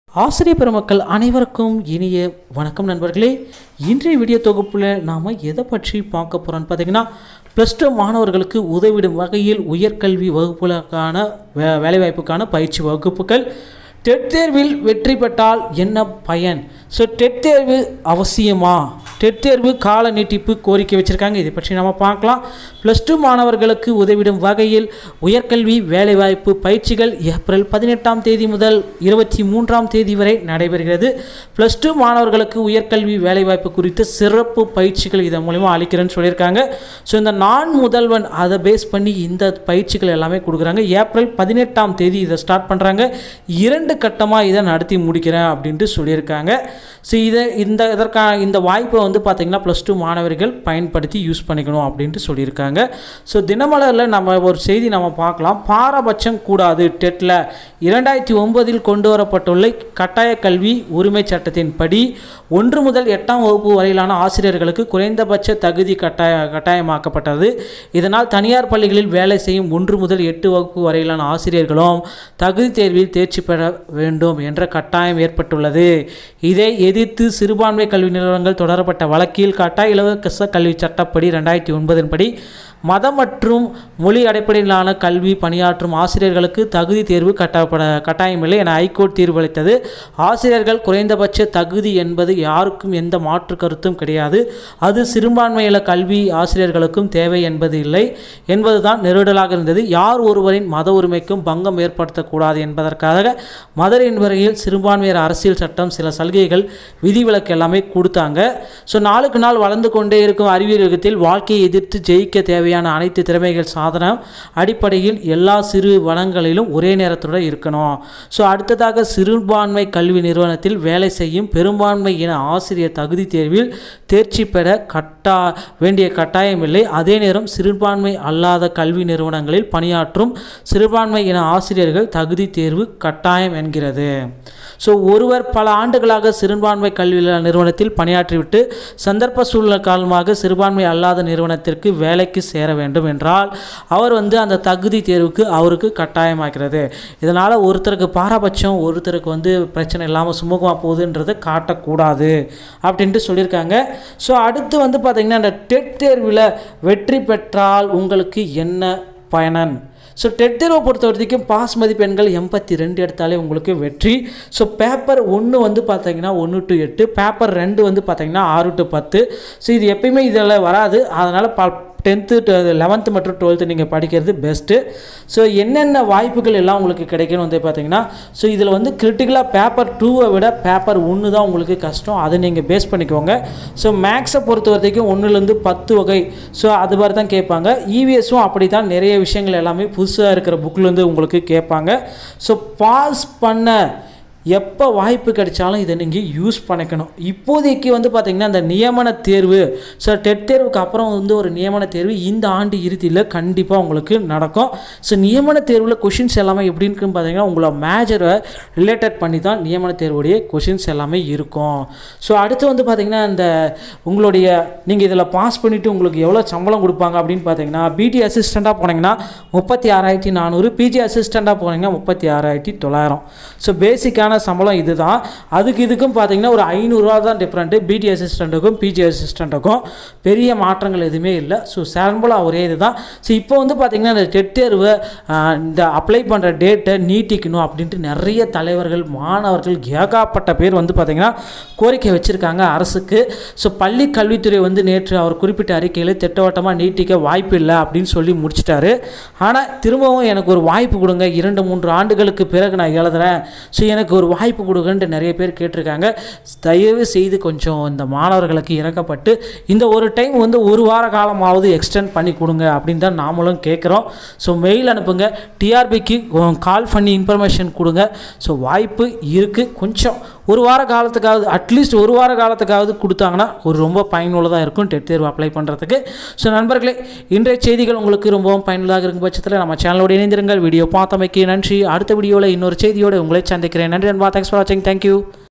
ஆசிரியர் பெருமக்கள் அனைவருக்கும் இனிய வணக்கம் நண்பர்களே இன்றைய வீடியோ தொகுப்பில் நாம் எதை பற்றி பார்க்க போகிறோம்னு பார்த்தீங்கன்னா ப்ளஸ் டூ மாணவர்களுக்கு உதவிடும் வகையில் உயர்கல்வி வகுப்புகளுக்கான வே வேலைவாய்ப்புக்கான பயிற்சி வகுப்புகள் டெட் தேர்வில் வெற்றி பெற்றால் என்ன பயன் ஸோ டெட் தேர்வு அவசியமா டெட் தேர்வு கால நீட்டிப்பு கோரிக்கை வச்சுருக்காங்க இதை பற்றி நம்ம பார்க்கலாம் ப்ளஸ் டூ மாணவர்களுக்கு உதவிடும் வகையில் உயர்கல்வி வேலைவாய்ப்பு பயிற்சிகள் ஏப்ரல் பதினெட்டாம் தேதி முதல் இருபத்தி மூன்றாம் தேதி வரை நடைபெறுகிறது ப்ளஸ் டூ மாணவர்களுக்கு உயர்கல்வி வேலைவாய்ப்பு குறித்து சிறப்பு பயிற்சிகள் இதன் மூலிமா அளிக்கிறேன்னு சொல்லியிருக்காங்க ஸோ இந்த நான் முதல்வன் அதை பேஸ் பண்ணி இந்த பயிற்சிகள் எல்லாமே கொடுக்குறாங்க ஏப்ரல் பதினெட்டாம் தேதி இதை ஸ்டார்ட் பண்ணுறாங்க இரண்டு கட்டமாக இதை நடத்தி முடிக்கிறேன் அப்படின்ட்டு சொல்லியிருக்காங்க ஸோ இதை இந்த இதற்கான இந்த வாய்ப்பை வந்து பார்த்திங்கன்னா ப்ளஸ் டூ மாணவர்கள் பயன்படுத்தி யூஸ் பண்ணிக்கணும் அப்படின்ட்டு சொல்லியிருக்காங்க ஸோ தினமலரில் நம்ம ஒரு செய்தி நம்ம பார்க்கலாம் பாரபட்சம் கூடாது டெட்டில் இரண்டாயிரத்தி ஒன்பதில் கொண்டு வரப்பட்டுள்ள கட்டாய கல்வி உரிமை சட்டத்தின்படி ஒன்று முதல் எட்டாம் வகுப்பு வரையிலான ஆசிரியர்களுக்கு குறைந்தபட்ச தகுதி கட்டாய கட்டாயமாக்கப்பட்டது இதனால் தனியார் பள்ளிகளில் வேலை செய்யும் ஒன்று முதல் எட்டு வகுப்பு வரையிலான ஆசிரியர்களும் தகுதி தேர்வில் தேர்ச்சி பெற வேண்டும் என்ற கட்டாயம் ஏற்பட்டுள்ளது இதை எதிர்த்து சிறுபான்மை கல்வி நிறுவனங்கள் தொடரப்பட்ட வழக்கில் கட்டாய இலவச கல்வி சட்டப்படி ரெண்டாயிரத்தி ஒன்பதின் படி மதம் மற்றும் மொழி அடிப்படையிலான கல்வி பணியாற்றும் ஆசிரியர்களுக்கு தகுதி தேர்வு கட்டப்பட கட்டாயமில்லை என ஹைகோர்ட் தீர்ப்பளித்தது ஆசிரியர்கள் குறைந்தபட்ச தகுதி என்பது யாருக்கும் எந்த மாற்று கருத்தும் கிடையாது அது சிறுபான்மையில கல்வி ஆசிரியர்களுக்கும் தேவை என்பது இல்லை என்பதுதான் நெருடலாக இருந்தது யார் ஒருவரின் மத உரிமைக்கும் பங்கம் ஏற்படுத்தக்கூடாது என்பதற்காக மதுரையின் வரையில் சிறுபான்மையர் அரசியல் சட்டம் சில சலுகைகள் விதிவிலக்கு எல்லாமே கொடுத்தாங்க ஸோ நாளுக்கு நாள் வளர்ந்து கொண்டே இருக்கும் அறிவியல் யுகத்தில் வாழ்க்கையை எதிர்த்து ஜெயிக்க தேவையான அனைத்து திறமைகள் சாதனம் அடிப்படையில் எல்லா சிறு வளங்களிலும் ஒரே நேரத்துடன் இருக்கணும் ஸோ அடுத்ததாக சிறுபான்மை கல்வி நிறுவனத்தில் வேலை செய்யும் பெரும்பான்மை இன ஆசிரியர் தகுதி தேர்வில் தேர்ச்சி பெற கட்டா வேண்டிய கட்டாயமில்லை அதே நேரம் சிறுபான்மை அல்லாத கல்வி நிறுவனங்களில் பணியாற்றும் சிறுபான்மை இன ஆசிரியர்கள் தகுதி தேர்வு கட்டாயம் என்கிறது ஸோ ஒருவர் பல ஆண்டுகளாக சிறுபான்மை கல்வி நிறுவனத்தில் பணியாற்றிவிட்டு சந்தர்ப்ப சூழ்நிலை காரணமாக சிறுபான்மை அல்லாத நிறுவனத்திற்கு வேலைக்கு சேர வேண்டும் என்றால் அவர் வந்து அந்த தகுதி தேர்வுக்கு அவருக்கு கட்டாயமாகிறது இதனால் ஒருத்தருக்கு பாரபட்சம் ஒருத்தருக்கு வந்து பிரச்சனை இல்லாமல் சுமூகமாக போகுதுன்றதை காட்டக்கூடாது அப்படின்ட்டு சொல்லியிருக்காங்க ஸோ அடுத்து வந்து பார்த்திங்கன்னா இந்த டெட் தேர்வில் வெற்றி பெற்றால் உங்களுக்கு என்ன பயனன் ஸோ டெட் தேர்வை பொறுத்த வரைக்கும் பாஸ் மதிப்பெண்கள் எண்பத்தி ரெண்டு எடுத்தாலே உங்களுக்கு வெற்றி ஸோ பேப்பர் ஒன்று வந்து பார்த்தீங்கன்னா ஒன்று டு எட்டு பேப்பர் ரெண்டு வந்து பார்த்தீங்கன்னா ஆறு டு பத்து ஸோ இது எப்பயுமே இதில் வராது அதனால் ப டென்த்து லெவன்த்து மற்றும் டுவெல்த்து நீங்கள் படிக்கிறது பெஸ்ட்டு ஸோ என்னென்ன வாய்ப்புகள் எல்லாம் உங்களுக்கு கிடைக்கும்னு வந்து பார்த்தீங்கன்னா ஸோ இதில் வந்து கிரிட்டிக்கலாக பேப்பர் டூவை விட பேப்பர் ஒன்று தான் உங்களுக்கு கஷ்டம் அதை நீங்கள் பேஸ் பண்ணிக்கோங்க ஸோ மேக்ஸை பொறுத்த வரைக்கும் ஒன்றுலேருந்து பத்து வகை ஸோ அது மாதிரி தான் கேட்பாங்க இவிஎஸும் அப்படி தான் நிறைய விஷயங்கள் எல்லாமே புதுசாக இருக்கிற புக்கிலேருந்து உங்களுக்கு கேட்பாங்க ஸோ பாஸ் பண்ண எப்போ வாய்ப்பு கிடைச்சாலும் இதை நீங்கள் யூஸ் பண்ணிக்கணும் இப்போதைக்கு வந்து பார்த்திங்கன்னா இந்த நியமன தேர்வு ஸோ டெட் தேர்வுக்கு அப்புறம் வந்து ஒரு நியமன தேர்வு இந்த ஆண்டு இறுதியில் கண்டிப்பாக உங்களுக்கு நடக்கும் ஸோ நியமன தேர்வில் கொஷின்ஸ் எல்லாமே எப்படி இருக்குன்னு பார்த்தீங்கன்னா உங்களை மேஜரை ரிலேட்டட் பண்ணி தான் நியமன தேர்வுடைய கொஷின்ஸ் எல்லாமே இருக்கும் ஸோ அடுத்து வந்து பார்த்திங்கன்னா இந்த உங்களுடைய நீங்கள் இதில் பாஸ் பண்ணிவிட்டு உங்களுக்கு எவ்வளோ சம்பளம் கொடுப்பாங்க அப்படின்னு பார்த்தீங்கன்னா பிடி அசிஸ்டண்ட்டாக போனீங்கன்னா முப்பத்தி ஆறாயிரத்தி நானூறு பிஜி அசிஸ்டண்ட்டாக போனீங்கன்னா முப்பத்தி ஆறாயிரத்தி தொள்ளாயிரம் ஸோ பேசிக்கான சம்பளம் இதுதான் அதுக்கு இதுக்கும் பார்த்தீங்கன்னா ஒரு ஐநூறுரூவா தான் டிஃப்ரெண்ட்டு பிடி அசிஸ்டண்ட்டுக்கும் பிஜி அசிஸ்டண்ட்டுக்கும் பெரிய மாற்றங்கள் எதுவுமே இல்லை ஸோ சம்பளம் ஒரே இது தான் ஸோ இப்போ வந்து பார்த்திங்கன்னா இந்த டெட் தேர்வு ஆஹ், இந்த அப்ளை பண்ணுற டேட்டை நீட்டிக்கணும் அப்படின்ட்டு நிறைய தலைவர்கள் மாணவர்கள் ஏகாப்பட்ட பேர் வந்து பார்த்திங்கன்னா கோரிக்கை வச்சுருக்காங்க அரசுக்கு ஸோ பள்ளி கல்வித்துறை வந்து நேற்று அவர் குறிப்பிட்ட அறிக்கையில் திட்டவட்டமாக நீட்டிக்க வாய்ப்பு இல்லை அப்படின்னு சொல்லி முடிச்சிட்டாரு ஆனால் திரும்பவும் எனக்கு ஒரு வாய்ப்பு கொடுங்க இரண்டு மூன்று ஆண்டுகளுக்கு பிறகு நான் எழுதுறேன் ஸோ எனக்கு ஒரு வாய்ப்பு கொடுங்கன்ட்டு நிறைய பேர் கேட்டிருக்காங்க தயவு செய்து கொஞ்சம் இந்த மாணவர்களுக்கு இறக்கப்பட்டு இந்த ஒரு டைம் வந்து ஒரு வார காலமாவது எக்ஸ்டெண்ட் பண்ணி கொடுங்க அப்படின்னு தான் நாமளும் கேட்குறோம் ஸோ மெயில் அனுப்புங்க டிஆர்பிக்கு கால் பண்ணி இன்ஃபர்மேஷன் கொடுங்க ஸோ வாய்ப்பு இருக்குது கொஞ்சம் ஒரு வார காலத்துக்காவது அட்லீஸ்ட் ஒரு வார காலத்துக்காவது கொடுத்தாங்கன்னா ஒரு ரொம்ப பயனுள்ளதாக இருக்கும் டெட் தேர்வு அப்ளை பண்ணுறதுக்கு ஸோ நண்பர்களே இன்றைய செய்திகள் உங்களுக்கு ரொம்பவும் பயனுள்ளதாக இருக்கும் பட்சத்தில் நம்ம சேனலோடு இணைந்திருங்கள் வீடியோ பார்த்தமைக்கு நன்றி அடுத்த வீடியோவில் இன்னொரு செய்தியோடு உங்களை சந்திக்கிறேன் நன்றி அன்பா தேங்க்ஸ் ஃபார் வாட்சிங் தேங்க்யூ